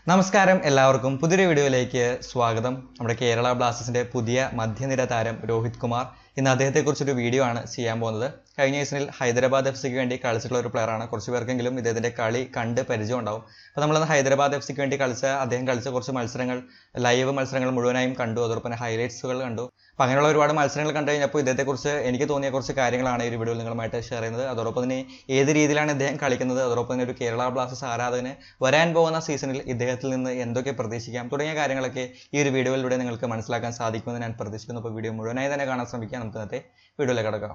നമസ്കാരം എല്ലാവർക്കും പുതിയൊരു വീഡിയോയിലേക്ക് സ്വാഗതം നമ്മുടെ കേരള ബ്ലാസ്റ്റേഴ്സിന്റെ പുതിയ മധ്യനിര താരം രോഹിത് കുമാർ ഇന്ന് അദ്ദേഹത്തെക്കുറിച്ചൊരു വീഡിയോ ആണ് ചെയ്യാൻ പോകുന്നത് കഴിഞ്ഞ സീസണിൽ ഹൈദരാബാദ് എഫ് സിക്ക് വേണ്ടി കളിച്ചിട്ടുള്ള ഒരു പ്ലെയറാണ് കുറച്ച് പേർക്കെങ്കിലും ഇദ്ദേഹത്തിന്റെ കളി കണ്ട് പരിചയം ഉണ്ടാവും അപ്പോൾ നമ്മളിന്ന് ഹൈദരാബാദ് എഫ് സിക്ക് വേണ്ടി കളിച്ച അദ്ദേഹം കളിച്ച കുറച്ച് മത്സരങ്ങൾ ലൈവ് മത്സരങ്ങൾ മുഴുവനായും കണ്ടു അതോടൊപ്പം തന്നെ ഹൈലൈറ്റ്സുകൾ കണ്ടു അപ്പോൾ അങ്ങനെയുള്ള ഒരുപാട് മത്സരങ്ങൾ കണ്ടു കഴിഞ്ഞപ്പോൾ ഇദ്ദേഹത്തെക്കുറിച്ച് എനിക്ക് തോന്നിയ കുറച്ച് കാര്യങ്ങളാണ് ഈ ഒരു വീഡിയോയിൽ നിങ്ങളുമായിട്ട് ഷെയർ ചെയ്യുന്നത് അതോടൊപ്പം തന്നെ ഏത് രീതിയിലാണ് ഇദ്ദേഹം കളിക്കുന്നത് അതോടൊപ്പം തന്നെ ഒരു കേരള ബ്ലാസ്റ്റേഴ്സ് ആരാധകന് വരാൻ പോകുന്ന സീസണിൽ ഇദ്ദേഹത്തിൽ നിന്ന് എന്തൊക്കെ പ്രതീക്ഷിക്കാം തുടങ്ങിയ കാര്യങ്ങളൊക്കെ ഈ ഒരു വീഡിയോയിലൂടെ നിങ്ങൾക്ക് മനസ്സിലാക്കാൻ സാധിക്കുമെന്ന് ഞാൻ പ്രതീക്ഷിക്കുന്നു അപ്പോൾ വീഡിയോ മുഴുവനായി തന്നെ കാണാൻ ശ്രമിക്കാം നമുക്ക് ഇന്നത്തെ വീഡിയോയിലേക്ക് കിടക്കാം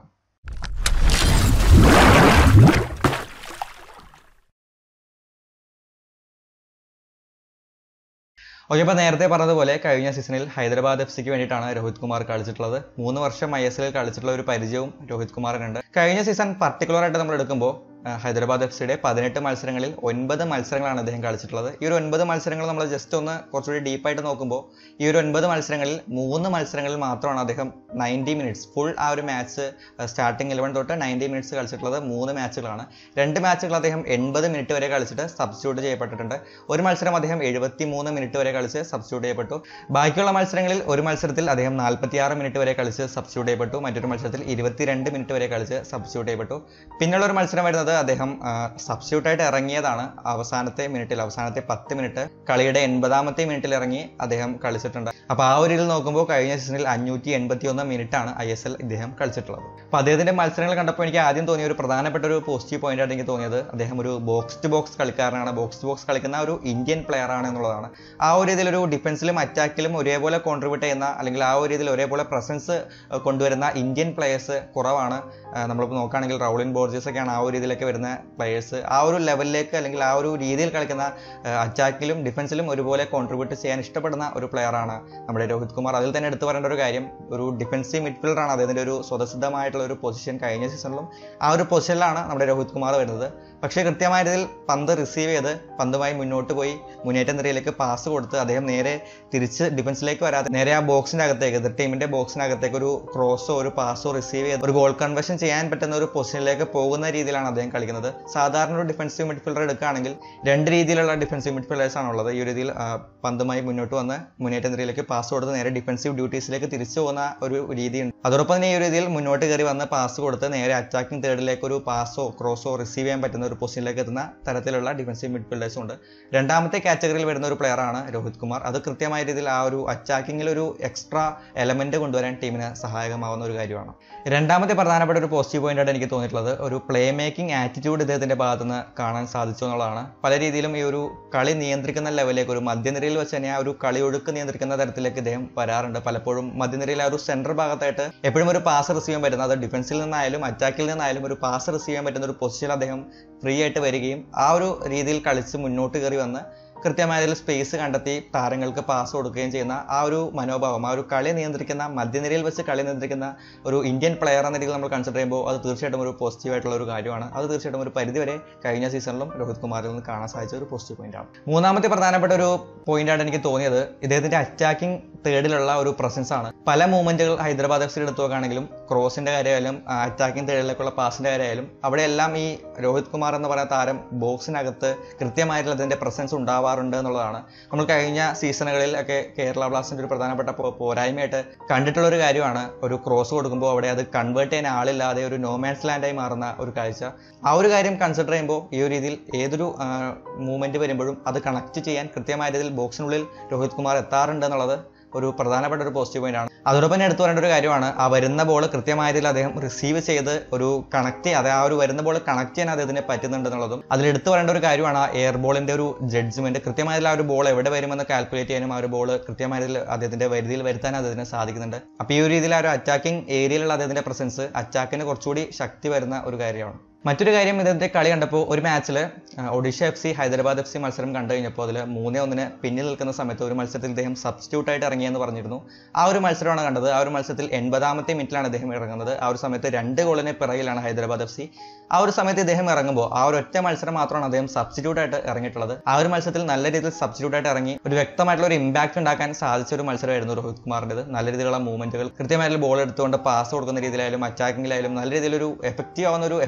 ഓക്കെ അപ്പോൾ നേരത്തെ പറഞ്ഞതുപോലെ കഴിഞ്ഞ സീസണിൽ ഹൈദരാബാദ് എഫ് സിക്ക് വേണ്ടിയിട്ടാണ് രോഹിത് കുമാർ കളിച്ചിട്ടുള്ളത് മൂന്ന് വർഷം ഐ എസ് എല്ലിൽ കളിച്ചിട്ടുള്ള ഒരു പരിചയവും രോഹിത് കുമാറിനുണ്ട് കഴിഞ്ഞ സീസൺ പർട്ടിക്കുലർ ആയിട്ട് നമ്മൾ എടുക്കുമ്പോൾ ഹൈദരാബാദ് എഫ് സിയുടെ പതിനെട്ട് മത്സരങ്ങളിൽ ഒൻപത് മത്സരങ്ങളാണ് അദ്ദേഹം കളിച്ചിട്ടുള്ളത് ഈ ഒരു ഒൻപത് മത്സരങ്ങൾ നമ്മൾ ജസ്റ്റ് ഒന്ന് കുറച്ചുകൂടി ഡീപ്പായിട്ട് നോക്കുമ്പോൾ ഈ ഒരു ഒൻപത് മത്സരങ്ങളിൽ മൂന്ന് മത്സരങ്ങളിൽ മാത്രമാണ് അദ്ദേഹം നയൻറ്റി മിനിറ്റ്സ് ഫുൾ ആ ഒരു മാച്ച് സ്റ്റാർട്ടിംഗ് ഇലവൻ തൊട്ട് നയൻറ്റി മിനിറ്റ്സ് കളിച്ചിട്ടുള്ളത് മൂന്ന് മാച്ചുകളാണ് രണ്ട് മാച്ചുകൾ അദ്ദേഹം എൺപത് മിനിറ്റ് വരെ കളിച്ചിട്ട് സബ്സ്റ്റിറ്റ്യൂട്ട് ചെയ്യപ്പെട്ടിട്ടുണ്ട് ഒരു മത്സരം അദ്ദേഹം എഴുപത്തി മൂന്ന് മിനിറ്റ് വരെ കളിച്ച് സബ്സ്റ്റിറ്റ്യൂട്ട് ചെയ്യപ്പെട്ടു ബാക്കിയുള്ള മത്സരങ്ങളിൽ ഒരു മത്സരത്തിൽ അദ്ദേഹം നാൽപ്പത്തിയാറ് മിനിറ്റ് വരെ കളിച്ച് സബ്സ്റ്റിറ്റ്യൂട്ട് ചെയ്യപ്പെട്ടു മറ്റൊരു മത്സരത്തിൽ ഇരുപത്തിരണ്ട് മിനിറ്റ് വരെ കളിച്ച് സബ്സ്റ്റിറ്റ്യൂട്ട് ചെയ്യപ്പെട്ടു പിന്നുള്ള ഒരു മത്സരം വരുന്നത് അദ്ദേഹം സബ്സ്റ്റിറ്റ്യൂട്ട് ആയിട്ട് ഇറങ്ങിയതാണ് അവസാനത്തെ മിനിറ്റിൽ അവസാനത്തെ പത്ത് മിനിറ്റ് കളിയുടെ എൺപതാമത്തെ മിനിറ്റിൽ ഇറങ്ങി അദ്ദേഹം കളിച്ചിട്ടുണ്ട് അപ്പോൾ ആ ഒരു ഇതിൽ നോക്കുമ്പോൾ കഴിഞ്ഞ സീസണിൽ അഞ്ഞൂറ്റി എൺപത്തി ഒന്ന് മിനിറ്റ് ആണ് ഐ എസ് എൽ ഇദ്ദേഹം കളിച്ചിട്ടുള്ളത് അപ്പോൾ അദ്ദേഹത്തിന്റെ മത്സരങ്ങൾ കണ്ടപ്പോൾ എനിക്ക് ആദ്യം തോന്നിയ ഒരു പ്രധാനപ്പെട്ട ഒരു പോസിറ്റീവ് പോയിന്റ് ആയിട്ട് എനിക്ക് തോന്നിയത് അദ്ദേഹം ഒരു ബോക്സ് ടു ബോക്സ് കളിക്കാരനാണ് ബോക്സ് ടു ബോക്സ് കളിക്കുന്ന ഒരു ഇന്ത്യൻ പ്ലെയർ ആണ് എന്നുള്ളതാണ് ആ ഒരു രീതിയിൽ ഒരു ഡിഫൻസിലും അറ്റാക്കിലും ഒരേപോലെ കോൺട്രിബ്യൂട്ട് ചെയ്യുന്ന അല്ലെങ്കിൽ ആ ഒരു രീതിയിൽ ഒരേപോലെ പ്രസൻസ് കൊണ്ടുവരുന്ന ഇന്ത്യൻ പ്ലെയേഴ്സ് കുറവാണ് നമ്മളിപ്പോൾ നോക്കുകയാണെങ്കിൽ റൗളിൻ ബോർജസ് ഒക്കെയാണ് ആ ഒരു രീതിയിലൊക്കെ വരുന്ന പ്ലെയേഴ്സ് ആ ഒരു ലെവലിലേക്ക് അല്ലെങ്കിൽ ആ ഒരു രീതിയിൽ കളിക്കുന്ന അറ്റാക്കിലും ഡിഫൻസിലും ഒരുപോലെ കോൺട്രിബ്യൂട്ട് ചെയ്യാൻ ഇഷ്ടപ്പെടുന്ന ഒരു പ്ലെയറാണ് നമ്മുടെ രോഹിത് കുമാർ അതിൽ തന്നെ എടുത്തു പറയേണ്ട ഒരു കാര്യം ഒരു ഡിഫൻസീവ് മിഡ്ഫീൽഡറാണ് അദ്ദേഹത്തിൻ്റെ ഒരു സ്വതസിദ്ധമായിട്ടുള്ള ഒരു പൊസിഷൻ കഴിഞ്ഞ സീസണിലും ആ ഒരു പൊസിഷനിലാണ് നമ്മുടെ രോഹിത് കുമാർ വരുന്നത് പക്ഷേ കൃത്യമായ രീതിയിൽ പന്ത് റിസീവ് ചെയ്ത് പന്തുമായി മുന്നോട്ട് പോയി മുന്നേറ്റ നിരയിലേക്ക് പാസ് കൊടുത്ത് അദ്ദേഹം നേരെ തിരിച്ച് ഡിഫൻസിലേക്ക് വരാതെ നേരെ ആ ബോക്സിൻ്റെ അകത്തേക്ക് എതിർ ടീമിൻ്റെ ബോക്സിനകത്തേക്ക് ഒരു ക്രോസോ ഒരു പാസോ റിസീവ് ചെയ്ത് ഒരു ഗോൾ കൺവേർഷൻ ചെയ്യാൻ പറ്റുന്ന ഒരു പൊസിഷനിലേക്ക് പോകുന്ന രീതിയിലാണ് അദ്ദേഹം കളിക്കുന്നത് സാധാരണ ഒരു ഡിഫൻസീവ് മിഡ്ഫീൽഡർ എടുക്കുകയാണെങ്കിൽ രണ്ട് രീതിയിലുള്ള ഡിഫൻസീവ് മിഡ്ഫീൽഡേഴ്സ് ആണുള്ളത് ഈ ഒരു രീതിയിൽ പന്തുമായി മുന്നോട്ട് വന്ന് മുന്നേറ്റ നിരയിലേക്ക് പാസ് കൊടുത്ത് നേരെ ഡിഫൻസീവ് ഡ്യൂട്ടീസിലേക്ക് തിരിച്ചു പോകുന്ന ഒരു രീതിയുണ്ട് അതോടൊപ്പം തന്നെ ഈ ഒരു രീതിയിൽ മുന്നോട്ട് കയറി വന്ന് പാസ് കൊടുത്ത് നേരെ അറ്റാക്കിംഗ് തേർഡിലേക്ക് ഒരു പാസോ ക്രോസോ റിസീവ് ചെയ്യാൻ പറ്റുന്ന ഒരു പൊസിഷനിലേക്ക് എത്തുന്ന തരത്തിലുള്ള ഡിഫൻസീവ് മിഡ്ഫീൽഡേഴ്സും ഉണ്ട് രണ്ടാമത്തെ കാറ്റഗറിയിൽ വരുന്ന ഒരു പ്ലെയറാണ് രോഹിത് കുമാർ അത് കൃത്യമായ രീതിയിൽ ആ ഒരു അറ്റാക്കിങ്ങിൽ ഒരു എക്സ്ട്രാ എലമെന്റ് കൊണ്ടുവരാൻ ടീമിന് സഹായകമാവുന്ന ഒരു കാര്യമാണ് രണ്ടാമത്തെ പ്രധാനപ്പെട്ട ഒരു പോസിറ്റീവ് പോയിന്റ് ആയിട്ട് എനിക്ക് തോന്നിയിട്ടുള്ളത് ഒരു പ്ലേ മേക്കിംഗ് ആറ്റിറ്റ്യൂഡ് ഇദ്ദേഹത്തിന്റെ ഭാഗത്ത് നിന്ന് കാണാൻ സാധിച്ചു എന്നുള്ളതാണ് പല രീതിയിലും ഈ ഒരു കളി നിയന്ത്രിക്കുന്ന ലെവലിലേക്ക് ഒരു മധ്യനിരയിൽ വെച്ച് തന്നെ ആ ഒരു കളി ഒഴുക്ക് നിയന്ത്രിക്കുന്ന തരത്തിലേക്ക് ഇദ്ദേഹം വരാറുണ്ട് പലപ്പോഴും മധ്യനിരയിൽ ആ ഒരു സെൻട്രൽ ഭാഗത്തായിട്ട് എപ്പോഴും ഒരു പാസ് റിസീവ് ചെയ്യാൻ പറ്റുന്ന അത് ഡിഫൻസിൽ നിന്നായാലും അറ്റാക്കിൽ നിന്നായാലും ഒരു പാസ് റിസീവ് ചെയ്യാൻ പറ്റുന്ന ഒരു പൊസിഷൻ അദ്ദേഹം ഫ്രീ ആയിട്ട് വരികയും ആ ഒരു രീതിയിൽ കളിച്ച് മുന്നോട്ട് കയറി വന്ന് കൃത്യമായ രീതിയിൽ സ്പേസ് കണ്ടെത്തി താരങ്ങൾക്ക് പാസ് കൊടുക്കുകയും ചെയ്യുന്ന ആ ഒരു മനോഭാവം ആ ഒരു കളി നിയന്ത്രിക്കുന്ന മധ്യനിരയിൽ വെച്ച് കളി നിയന്ത്രിക്കുന്ന ഒരു ഇന്ത്യൻ പ്ലെയർ എന്ന രീതിയിൽ നമ്മൾ കൺസിഡർ ചെയ്യുമ്പോൾ അത് തീർച്ചയായിട്ടും ഒരു പോസിറ്റീവ് ആയിട്ടുള്ള ഒരു കാര്യമാണ് അത് തീർച്ചയായിട്ടും ഒരു പരിധിവരെ കഴിഞ്ഞ സീസണിലും രോഹിത് കുമാറിൽ നിന്ന് കാണാൻ സാധിച്ച ഒരു പോസിറ്റീവ് പോയിന്റ് ആണ് മൂന്നാമത്തെ പ്രധാനപ്പെട്ട ഒരു പോയിന്റ് ആണ് എനിക്ക് തോന്നിയത് ഇദ്ദേഹത്തിന്റെ അറ്റാക്കിംഗ് തേർഡിലുള്ള ഒരു പ്രസൻസ് ആണ് പല മൂവ്മെന്റുകൾ ഹൈദരാബാദ് എഫ് സിയിൽ എടുത്തു നോക്കുകയാണെങ്കിലും ക്രോസിന്റെ കാര്യമായാലും അറ്റാക്കിംഗ് തേർഡിലേക്കുള്ള പാസിന്റെ കാര്യമായാലും അവിടെയെല്ലാം ഈ രോഹിത് കുമാർ എന്ന് പറയുന്ന താരം ബോക്സിനകത്ത് കൃത്യമായിട്ടുള്ള അതിന്റെ പ്രസൻസ് ഉണ്ടാവാറുണ്ട് എന്നുള്ളതാണ് നമ്മൾ കഴിഞ്ഞ സീസണുകളിൽ ഒക്കെ കേരള ബ്ലാസ്റ്റിന്റെ ഒരു പ്രധാനപ്പെട്ട പോരായ്മയായിട്ട് കണ്ടിട്ടുള്ള ഒരു കാര്യമാണ് ഒരു ക്രോസ് കൊടുക്കുമ്പോൾ അവിടെ അത് കൺവേർട്ട് ചെയ്യാൻ ആളില്ലാതെ ഒരു നോമാൻസ് ലാൻഡായി മാറുന്ന ഒരു കാഴ്ച ആ ഒരു കാര്യം കൺസിഡർ ചെയ്യുമ്പോൾ ഈ ഒരു രീതിയിൽ ഏതൊരു മൂവ്മെന്റ് വരുമ്പോഴും അത് കണക്ട് ചെയ്യാൻ കൃത്യമായ രീതിയിൽ ബോക്സിനുള്ളിൽ രോഹിത് കുമാർ എത്താറുണ്ട് എന്നുള്ളത് ഒരു പ്രധാനപ്പെട്ട ഒരു പോസിറ്റീവ് പോയിന്റ് ആണ് അതോടൊപ്പം തന്നെ എടുത്തു പറയേണ്ട ഒരു കാര്യമാണ് ആ വരുന്ന ബോൾ കൃത്യമായ രീതിയിൽ അദ്ദേഹം റിസീവ് ചെയ്ത് ഒരു കണക്ട് അത് ആ ഒരു വരുന്ന ബോൾ കണക്ട് ചെയ്യാൻ അദ്ദേഹത്തിന് പറ്റുന്നുണ്ട് എന്നുള്ളതും അതിൽ എടുത്തു പറയേണ്ട ഒരു കാര്യമാണ് ആ എയർ ബോളിന്റെ ഒരു ജഡ്ജ്മെന്റ് കൃത്യമായ ആ ഒരു ബോൾ എവിടെ വരുമെന്ന് കാൽക്കുലേറ്റ് ചെയ്യാനും ആ ഒരു ബോൾ കൃത്യമായ രീതിയിൽ അദ്ദേഹത്തിന്റെ വരുതിയിൽ വരുത്താൻ അദ്ദേഹത്തിന് സാധിക്കുന്നുണ്ട് അപ്പോൾ ഈ ഒരു രീതിയിൽ ആ ഒരു അറ്റാക്കിംഗ് ഏരിയയിലുള്ള അദ്ദേഹത്തിന്റെ പ്രസൻസ് അറ്റാക്കിന് കുറച്ചുകൂടി ശക്തി വരുന്ന ഒരു കാര്യമാണ് മറ്റൊരു കാര്യം ഇദ്ദേഹത്തെ കളി കണ്ടപ്പോൾ ഒരു മാച്ചിൽ Odisha F C Hyderabad F C മത്സരം കണ്ടു കഴിഞ്ഞപ്പോൾ അതിൽ മൂന്നേ ഒന്നിന് പിന്നിൽ നിൽക്കുന്ന സമയത്ത് ഒരു മത്സരത്തിൽ ഇദ്ദേഹം സബ്സ്റ്റിറ്റ്യൂട്ട് ആയിട്ട് ഇറങ്ങിയെന്ന് പറഞ്ഞിരുന്നു ആ ഒരു മത്സരമാണ് കണ്ടത് ആ ഒരു മത്സരത്തിൽ എൺപതാമത്തെ മിനിറ്റിലാണ് അദ്ദേഹം ഇറങ്ങുന്നത് ആ ഒരു സമയത്ത് രണ്ട് ഗോളിന് പിറകിലാണ് ഹൈദരാബാദ് എഫ് സി ആ ഒരു സമയത്ത് ഇദ്ദേഹം ഇറങ്ങുമ്പോൾ ആ ഒരു ഒറ്റ മത്സരം മാത്രമാണ് അദ്ദേഹം സബ്സ്റ്റിറ്റ്യൂട്ട് ആയിട്ട് ഇറങ്ങിയിട്ടുള്ളത് ആ ഒരു മത്സരത്തിൽ നല്ല രീതിയിൽ സബ്സ്റ്റിറ്റ്യൂട്ട് ആയിട്ട് ഇറങ്ങി ഒരു വ്യക്തമായിട്ടുള്ള ഒരു ഇമ്പാക്ട് ഉണ്ടാക്കാൻ സാധിച്ച ഒരു മത്സരമായിരുന്നു രോഹിത് കുമാറിൻ്റെത് നല്ല രീതിയിലുള്ള മൂവ്മെന്റുകൾ കൃത്യമായിട്ടുള്ള ബോൾ എടുത്തുകൊണ്ട് പാസ് കൊടുക്കുന്ന രീതിയിലായാലും അറ്റാക്കിങ്ങിലായാലും നല്ല രീതിയിൽ ഒരു എഫക്റ്റീവ് ആവുന്ന ഒരു എഫക്റ്റീവ് ആയിട്ട്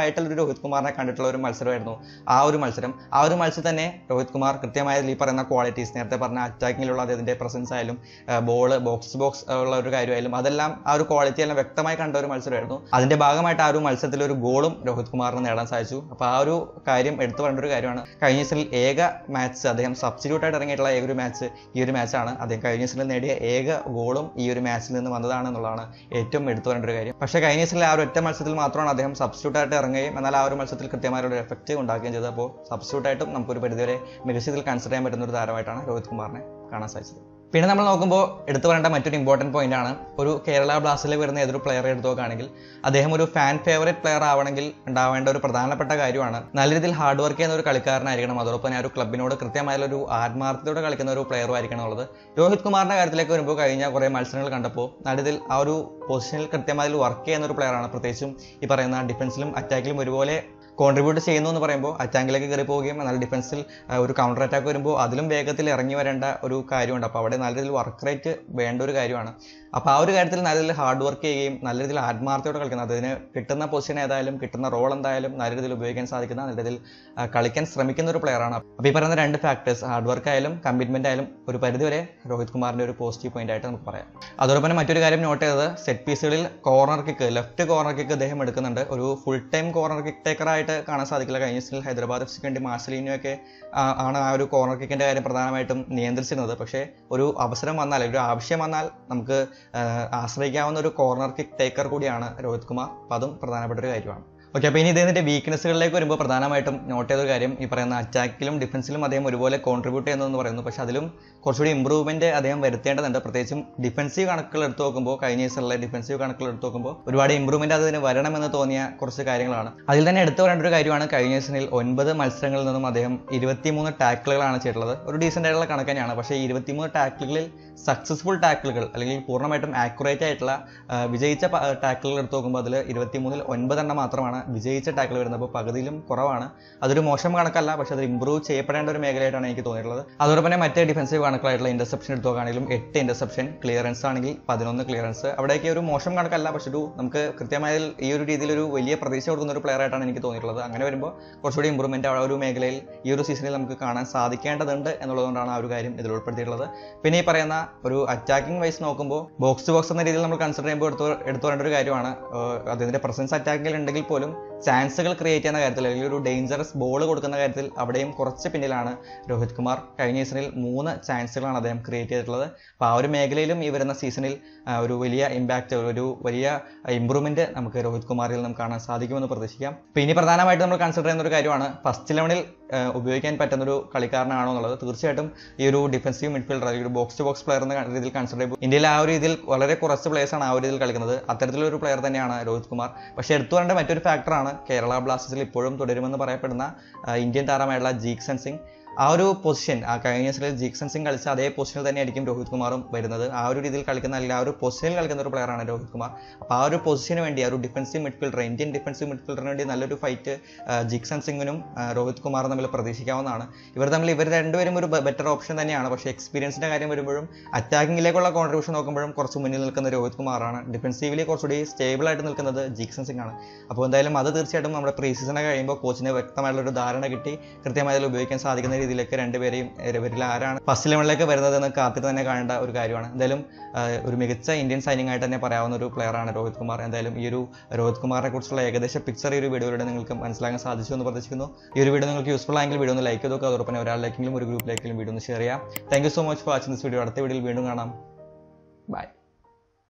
ആയിട്ടുള്ള ഒരു രോഹിത് കുമാറിനെ കണ്ടിട്ടുള്ള ഒരു മത്സരമായിരുന്നു ആ ഒരു മത്സരം ആ ഒരു മത്സരം തന്നെ രോഹിത് കുമാർ കൃത്യമായ ഈ പറയുന്ന ക്വാളിറ്റീസ് നേരത്തെ പറഞ്ഞ അറ്റാക്കിങ്ങിലുള്ള അദ്ദേഹത്തിന്റെ പ്രസൻസ് ആയാലും ബോൾ ബോക്സ് ബോക്സ് ഉള്ള ഒരു കാര്യമായാലും അതെല്ലാം ആ ഒരു ക്വാളിറ്റി എല്ലാം വ്യക്തമായി കണ്ട ഒരു മത്സരമായിരുന്നു അതിന്റെ ഭാഗമായിട്ട് ആ ഒരു മത്സരത്തിൽ ഒരു ഗോളും രോഹിത് കുമാറിന് നേടാൻ സാധിച്ചു അപ്പോൾ ആ ഒരു കാര്യം എടുത്തു പറയേണ്ട ഒരു കാര്യമാണ് കഴിഞ്ഞ സീസണിൽ ഏക മാച്ച് അദ്ദേഹം സബ്സ്റ്റിറ്റ്യൂട്ട് ആയിട്ട് ഇറങ്ങിയിട്ടുള്ള ഏക ഒരു മാച്ച് ഈ ഒരു മാച്ചാണ് അദ്ദേഹം കഴിഞ്ഞ സീസണിൽ നേടിയ ഏക ഗോളും ഈ ഒരു മാച്ചിൽ നിന്ന് വന്നതാണ് എന്നുള്ളതാണ് ഏറ്റവും എടുത്തു പറയേണ്ട ഒരു കാര്യം പക്ഷേ കഴിഞ്ഞ സീസണിൽ ആ ഒരു ഒറ്റ മത്സരത്തിൽ മാത്രമാണ് അദ്ദേഹം സബ്സ്റ്റിറ്റ്യൂട്ട് ആയിട്ട് ഇറങ്ങുകയും എന്നാൽ ആ ഒരു മത്സരത്തിൽ കൃത്യമായ ഒരു എഫക്റ്റ് ഉണ്ടാക്കുകയും ചെയ്തത് അപ്പോൾ സബ്സ്റ്റിറ്റ്യൂട്ട് ആയിട്ടും നമുക്കൊരു പരിധിവരെ മികച്ച ഇതിൽ കൺസിഡർ ചെയ്യാൻ പറ്റുന്ന ഒരു താരമായിട്ടാണ് രോഹിത് കുമാറിനെ കാണാൻ സാധിച്ചത് പിന്നെ നമ്മൾ നോക്കുമ്പോൾ എടുത്തു പറയേണ്ട മറ്റൊരു ഇമ്പോർട്ടൻറ്റ് പോയിന്റ് ആണ് ഒരു കേരള ബ്ലാസ്റ്റിൽ വരുന്ന ഏതൊരു പ്ലെയറെ എടുത്തു നോക്കുകയാണെങ്കിൽ അദ്ദേഹം ഒരു ഫാൻ ഫേവറേറ്റ് പ്ലെയർ ആവണമെങ്കിൽ ഉണ്ടാവേണ്ട ഒരു പ്രധാനപ്പെട്ട കാര്യമാണ് നല്ല രീതിയിൽ ഹാർഡ് വർക്ക് ചെയ്യുന്ന ഒരു കളിക്കാരനായിരിക്കണം അതോടൊപ്പം തന്നെ ആ ഒരു ക്ലബിനോട് കൃത്യമായ ഒരു ആത്മാർത്ഥതയോടെ കളിക്കുന്ന ഒരു പ്ലെയറും ആയിരിക്കണം എന്നുള്ളത് രോഹിത് കുമാറിന്റെ കാര്യത്തിലേക്ക് വരുമ്പോൾ കഴിഞ്ഞ കുറേ മത്സരങ്ങൾ കണ്ടപ്പോൾ നല്ല രീതിയിൽ ആ ഒരു പൊസിഷനിൽ കൃത്യമായി വർക്ക് ചെയ്യുന്ന ഒരു പ്ലെയറാണ് പ്രത്യേകിച്ചും ഈ പറയുന്ന ഡിഫൻസിലും അറ്റാക്കിലും ഒരുപോലെ കോൺട്രിബ്യൂട്ട് ചെയ്യുന്നു എന്ന് പറയുമ്പോൾ അറ്റാങ്കിലേക്ക് കയറി പോവുകയും എന്നാൽ ഡിഫൻസിൽ ഒരു കൗണ്ടർ അറ്റാക്ക് വരുമ്പോൾ അതിലും വേഗത്തിൽ ഇറങ്ങി വരേണ്ട ഒരു കാര്യമുണ്ട് അപ്പോൾ അവിടെ നല്ല രീതിയിൽ വർക്ക് റേറ്റ് വേണ്ട ഒരു കാര്യമാണ് അപ്പോൾ ആ ഒരു കാര്യത്തിൽ നല്ല രീതിയിൽ ഹാർഡ് വർക്ക് ചെയ്യുകയും നല്ല രീതിയിൽ ആത്മാർത്ഥയോടെ കളിക്കുന്നത് അതിന് കിട്ടുന്ന പൊസിഷൻ ഏതായാലും കിട്ടുന്ന റോൾ എന്തായാലും നല്ല രീതിയിൽ ഉപയോഗിക്കാൻ സാധിക്കുന്ന നല്ല രീതിയിൽ കളിക്കാൻ ശ്രമിക്കുന്ന ഒരു പ്ലെയറാണ് അപ്പോൾ ഈ പറയുന്ന രണ്ട് ഫാക്ടേഴ്സ് ഹാർഡ് വർക്ക് ആയാലും കമ്മിറ്റ്മെന്റ് ആയാലും ഒരു പരിധിവരെ രോഹിത് കുമാറിന്റെ ഒരു പോസിറ്റീവ് പോയിന്റ് ആയിട്ട് നമുക്ക് പറയാം അതോടൊപ്പം തന്നെ മറ്റൊരു കാര്യം നോട്ട് ചെയ്തത് സെറ്റ് പീസുകളിൽ corner kick left corner kick അദ്ദേഹം എടുക്കുന്നുണ്ട് ഒരു ഫുൾ ടൈം കോർണർ കിക്ക് ടേക്കറായിട്ട് കാണാൻ സാധിക്കില്ല കഴിഞ്ഞ സീസണിൽ ഹൈദരാബാദ് എഫ് സിക്ക് വേണ്ടി മാർസലീനോ ഒക്കെ ആണ് ആ ഒരു കോർണർ കിക്കിന്റെ കാര്യം പ്രധാനമായിട്ടും നിയന്ത്രിച്ചിരുന്നത് പക്ഷേ ഒരു അവസരം വന്നാൽ ഒരു ആവശ്യം വന്നാൽ നമുക്ക് ആശ്രയിക്കാവുന്ന ഒരു കോർണർ കിക്ക് ടേക്കർ കൂടിയാണ് രോഹിത് കുമാർ അപ്പം അതും പ്രധാനപ്പെട്ട ഒരു കാര്യമാണ് ഓക്കെ അപ്പോൾ ഇനി ഇദ്ദേഹത്തിൻ്റെ വീക്ക്നെസ്സുകളിലേക്ക് വരുമ്പോൾ പ്രധാനമായിട്ടും നോട്ട് ചെയ്ത ഒരു കാര്യം ഈ പറയുന്ന അറ്റാക്കിലും ഡിഫൻസിലും അദ്ദേഹം ഒരുപോലെ കോൺട്രിബ്യൂട്ട് ചെയ്യുന്നതെന്ന് പറയുന്നു പക്ഷേ അതിലും കുറച്ചുകൂടി ഇമ്പ്രൂവ്മെന്റ് അദ്ദേഹം വരുത്തേണ്ടതുണ്ട് പ്രത്യേകിച്ചും ഡിഫൻസീവ് കണക്കുകൾ എടുത്തു നോക്കുമ്പോൾ കഴിഞ്ഞ സീസണിലെ ഡിഫൻസീവ് കണക്കുകൾ എടുത്തു നോക്കുമ്പോൾ ഒരുപാട് ഇമ്പ്രൂവ്മെന്റ് അതിന് വരണമെന്ന് തോന്നിയ കുറച്ച് കാര്യങ്ങളാണ് അതിൽ തന്നെ എടുത്തു പറയേണ്ട ഒരു കാര്യമാണ് കഴിഞ്ഞ സീസണിൽ ഒൻപത് മത്സരങ്ങളിൽ നിന്നും അദ്ദേഹം ഇരുപത്തിമൂന്ന് ടാക്കിളുകളാണ് ചെയ്തിട്ടുള്ളത് ഒരു ഡീസൻ്റ് ആയിട്ടുള്ള കണക്ക് തന്നെയാണ് പക്ഷേ ഇരുപത്തിമൂന്ന് ടാക്കിളുകളിൽ സക്സസ്ഫുൾ ടാക്കിളുകൾ അല്ലെങ്കിൽ പൂർണ്ണമായിട്ടും ആക്യുറേറ്റ് ആയിട്ടുള്ള വിജയിച്ച ടാക്കിളുകൾ എടുത്തു നോക്കുമ്പോൾ അതിൽ ഇരുപത്തിമൂന്നിൽ ഒൻപതെണ്ണം മാത്രമാണ് വിജയിച്ച ടാക്കിൾ വരുന്നത് അപ്പോൾ പകുതിയിലും കുറവാണ് അതൊരു മോശം കണക്കല്ല പക്ഷേ അത് ഇമ്പ്രൂവ് ചെയ്യപ്പെടേണ്ട ഒരു മേഖലയായിട്ടാണ് എനിക്ക് തോന്നിയിട്ടുള്ളത് അതോടൊപ്പം തന്നെ മറ്റേ ഡിഫൻസീവ് കണക്കുകളായിട്ടുള്ള ഇന്റർസെപ്ഷൻ എടുത്തു നോക്കുകയാണെങ്കിലും എട്ട് ഇന്റർസെപ്ഷൻ ക്ലിയറൻസ് ആണെങ്കിൽ പതിനൊന്ന് ക്ലിയറൻസ് അവിടേക്ക് ഒരു മോശം കണക്കല്ല പക്ഷെ ഒരു നമുക്ക് കൃത്യമായ ഈ ഒരു രീതിയിൽ ഒരു വലിയ പ്രതീക്ഷ കൊടുക്കുന്ന ഒരു പ്ലെയർ ആയിട്ടാണ് എനിക്ക് തോന്നിയിട്ടുള്ളത് അങ്ങനെ വരുമ്പോൾ കുറച്ചുകൂടി ഇമ്പ്രൂവ്മെന്റ് ആ ഒരു മേഖലയിൽ ഈ ഒരു സീസണിൽ നമുക്ക് കാണാൻ സാധിക്കേണ്ടതുണ്ട് എന്നുള്ളതുകൊണ്ടാണ് ആ ഒരു കാര്യം ഇതിൽ ഉൾപ്പെടുത്തിയിട്ടുള്ളത് പിന്നെ ഈ പറയുന്ന ഒരു അറ്റാക്കിംഗ് വൈസ് നോക്കുമ്പോൾ ബോക്സ് ടു ബോക്സ് എന്ന രീതിയിൽ നമ്മൾ കൺസിഡർ ചെയ്യുമ്പോൾ എടുത്തു എടുത്തു പറയേണ്ട ഒരു കാര്യമാണ് അതിന്റെ പ്രസൻസ് അറ്റാക്കിൽ ഉണ്ടെങ്കിൽ പോലും ചാൻസുകൾ ക്രിയേറ്റ് ചെയ്യുന്ന കാര്യത്തിൽ അല്ലെങ്കിൽ ഒരു ഡേഞ്ചറസ് ബോൾ കൊടുക്കുന്ന കാര്യത്തിൽ അവിടെയും കുറച്ച് പിന്നിലാണ് രോഹിത് കുമാർ കഴിഞ്ഞ സീസണിൽ മൂന്ന് ചാൻസുകളാണ് അദ്ദേഹം ക്രിയേറ്റ് ചെയ്തിട്ടുള്ളത് അപ്പോൾ ആ ഒരു മേഖലയിലും ഈ വരുന്ന സീസണിൽ ഒരു വലിയ ഇമ്പാക്റ്റ് ഒരു വലിയ ഇമ്പ്രൂവ്മെന്റ് നമുക്ക് രോഹിത് കുമാറിൽ നമുക്ക് കാണാൻ സാധിക്കുമെന്ന് പ്രതീക്ഷിക്കാം അപ്പോൾ ഇനി പ്രധാനമായിട്ട് നമ്മൾ കൺസിഡർ ചെയ്യുന്ന ഒരു കാര്യമാണ് ഫസ്റ്റ് ഇലവനിൽ ഉപയോഗിക്കാൻ പറ്റുന്ന ഒരു കളിക്കാരനാണോ എന്നുള്ളത് തീർച്ചയായിട്ടും ഈ ഒരു ഡിഫൻസീവ് മിഡ്ഫീൽഡർ അല്ലെങ്കിൽ ഒരു ബോക്സ് ടു ബോക്സ് പ്ലെയർ എന്ന രീതിയിൽ കൺസിഡർ ചെയ്യുമ്പോൾ ഇന്ത്യയിൽ ആ ഒരു രീതിയിൽ വളരെ കുറച്ച് players ആണ് ആ ഒരു രീതിയിൽ കളിക്കുന്നത് അത്തരത്തിലൊരു പ്ലെയർ തന്നെയാണ് രോഹിത് കുമാർ പക്ഷേ എടുത്തു പറയേണ്ട മറ്റൊരു ഫാക്ടറാണ് കേരള ബ്ലാസ്റ്റേഴ്സിൽ ഇപ്പോഴും തുടരുമെന്ന് പറയപ്പെടുന്ന ആ, ഇന്ത്യൻ താരമായിട്ടുള്ള ജീക്സൺ സിംഗ് ആ ഒരു പൊസിഷൻ ആ കഴിഞ്ഞ സീസണിൽ ജീക്സൺ സിംഗ് കളിച്ച അതേ പൊസിഷനിൽ തന്നെയായിരിക്കും രോഹിത് കുമാറും വരുന്നത് ആ ഒരു രീതിയിൽ കളിക്കുന്ന അല്ലെങ്കിൽ ആ ഒരു പൊസിഷനിൽ കളിക്കുന്ന ഒരു പ്ലെയറാണ് രോഹിത് കുമാർ അപ്പോൾ ആ ഒരു പൊസിഷന് വേണ്ടി ആ ഒരു ഡിഫൻസീവ് മിഡ്ഫീൽഡർ ഇന്ത്യൻ ഡിഫൻസീവ് മിഡ്ഫീൽഡറിന് വേണ്ടി നല്ലൊരു ഫൈറ്റ് ജിക്സൺ സിംഗിനും ആ, രോഹിത് കുമാറും തമ്മിൽ പ്രതീക്ഷിക്കാവുന്നതാണ് ഇവർ തമ്മിൽ ഇവർ രണ്ടുപേരും ഒരു ബെറ്റർ ഓപ്ഷൻ തന്നെയാണ് പക്ഷേ എക്സ്പീരിയൻസിന്റെ കാര്യം വരുമ്പോഴും അറ്റാക്കിങ്ങിലേക്കുള്ള കോൺട്രിബ്യൂഷൻ നോക്കുമ്പോഴും കുറച്ച് മുന്നിൽ നിൽക്കുന്ന രോഹിത് കുമാറാണ് ഡിഫൻസീവ്ലി കുറച്ചുകൂടി സ്റ്റേബിൾ ആയിട്ട് നിൽക്കുന്നത് ജിക്സൺ സിംഗ് ആണ് അപ്പോൾ എന്തായാലും അത് തീർച്ചയായിട്ടും നമ്മുടെ പ്രീ സീസണെ കഴിയുമ്പോൾ കോച്ചിന് വ്യക്തമായിട്ടുള്ള ഒരു ധാരണ കിട്ടി കൃത്യമായി അതിൽ ഉപയോഗിക്കാൻ സാധിക്കുന്ന രീതിയിലേക്ക് രണ്ടുപേരെയും ഇവരിൽ ആരാണ് ഫസ്റ്റ് ലെവലിലേക്ക് വരുന്നതെന്ന് കാത്തിട്ട് തന്നെ കാണേണ്ട ഒരു കാര്യമാണ് എന്തായാലും ആ, ഒരു മികച്ച ഇന്ത്യൻ സൈനിങ് ആയിട്ട് തന്നെ പറയാവുന്ന ഒരു പ്ലെയറാണ് രോഹിത് കുമാർ എന്തായാലും ഈ ഒരു രോഹിത് കുമാറിനെ കുറിച്ചുള്ള ഏകദേശ പിക്ചർ ഈ ഒരു വീഡിയോയിലൂടെ നിങ്ങൾക്ക് മനസ്സിലാക്കാൻ സാധിച്ചു എന്ന് പ്രതീക്ഷിക്കുന്നു ഈ ഒരു വീഡിയോ നിങ്ങൾക്ക് യൂസ്ഫുൾ ആയെങ്കിൽ വീഡിയോ ഒന്ന് ലൈക്ക് ചെയ്തോക്കുക അതോടൊപ്പം തന്നെ ഒരാളിലേക്കെങ്കിലും ഒരു ഗ്രൂപ്പിലേക്കെങ്കിലും വീഡിയോ ഒന്ന് ഷെയർ ചെയ്യാം thank you so much for watching this video അടുത്ത വീഡിയോയിൽ വീണ്ടും കാണാം ബൈ